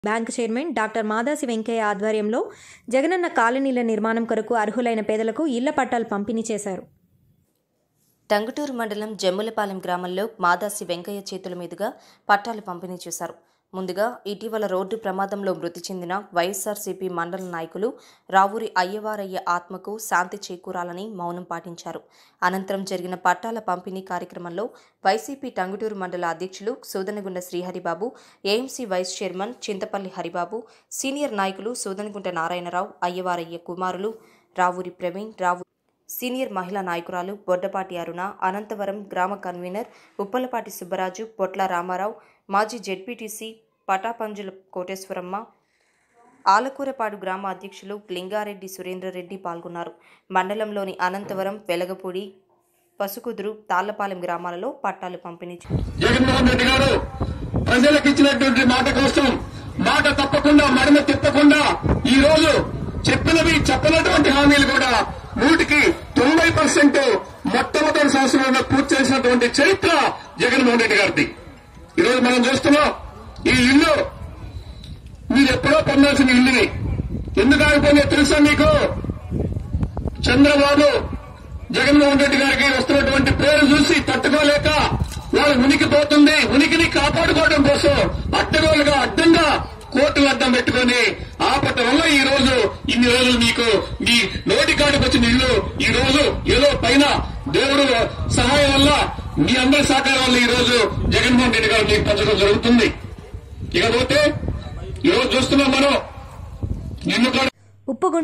Bank chairman doctor Madasi Venkaiah ఆధ్వర్యంలో జగనన్న కాలనీల నిర్మాణం కొరకు అర్హులైన పేదలకు ఇళ్ల పట్టాలు పంపిణీ చేశారు టంగుటూరు మండలం జమ్ములపాలెం గ్రామంలో మాదాసి వెంకయ్య చేతుల మీదుగా పట్టాలు పంపిణీ చేశారు ముందుగా ఇటీవల రోడ్డు ప్రమాదంలో మృతి చెందిన వైఎస్ఆర్సీపీ మండల నాయకులు రావూరి అయ్యవారయ్య ఆత్మకు శాంతి చేకూరాలని మౌనం పాటించారు అనంతరం జరిగిన పట్టాల పంపిణీ కార్యక్రమంలో వైసీపీ టంగుటూరు మండల అధ్యక్షులు Sudanagunda Sriharibabu AMC vice chairman Chintapalli Haribabu senior నాయకులు సూదనగుంట నారాయణరావు అయ్యవారయ్య కుమారులు రావూరి ప్రవీణ్ రావు సీనియర్ మహిళా నాయకురాలు బొడ్డపాటి అరుణ అనంతవరం గ్రామ కన్వీనర్ ఉప్పలపాటి సుబ్బరాజు పొట్ల రామారావు మాజీ జెడ్పీటీసీ పటాపంజుల కోటేశ్వరమ్మ ఆలకూరపాడు గ్రామ అధ్యక్షులు లింగారెడ్డి సురేంద్రరెడ్డి పాల్గొన్నారు మండలంలోని అనంతవరం వెలగపూడి పసుకుదురు తాళ్లపాలెం గ్రామాలలో పట్టాలు పంపిణీ చేశారు. జగన్మోహన్ రెడ్డి గారు ప్రజలకు ఇచ్చినటువంటి మాట కోసం మాట తప్పకుండా మడమ తిప్పకుండా ఈ రోజు చెప్పినవి చెప్పనటువంటి హామీలు కూడా నూటికి తొంభై పర్సెంట్ మొట్టమొదటి సంవత్సరంలో పూర్తి చేసినటువంటి చరిత్ర జగన్మోహన్ రెడ్డి గారిది ఈ రోజు మనం చూస్తున్నాం ఈ ఇల్లు మీరు ఎప్పుడో పొందాల్సిన ఇల్లుని ఎందుకు ఆగిపోయిందో తెలుసా మీకు చంద్రబాబు జగన్మోహన్ రెడ్డి గారికి వస్తున్నటువంటి పేరు చూసి తట్టుకోలేక వాళ్ళు ఉనికిపోతుంది ఉనికిని కాపాడుకోవడం కోసం అడ్డగోలుగా అడ్డంగా కోర్టులు అడ్డం పెట్టుకుని ఆపటం వల్ల ఈ రోజు ఇన్ని రోజులు మీకు మీ నోటి కాడికి వచ్చిన ఇల్లు ఈ రోజు ఏదో పైన దేవుడు సహాయం వల్ల మీ అందరి సహకారం వల్ల ఈ రోజు జగన్మోహన్ రెడ్డి గారు మీకు పంచడం జరుగుతుంది ఇకపోతే ఈ రోజు చూస్తున్నాం మనం నిన్ను కూడా ఉప్పుగుంట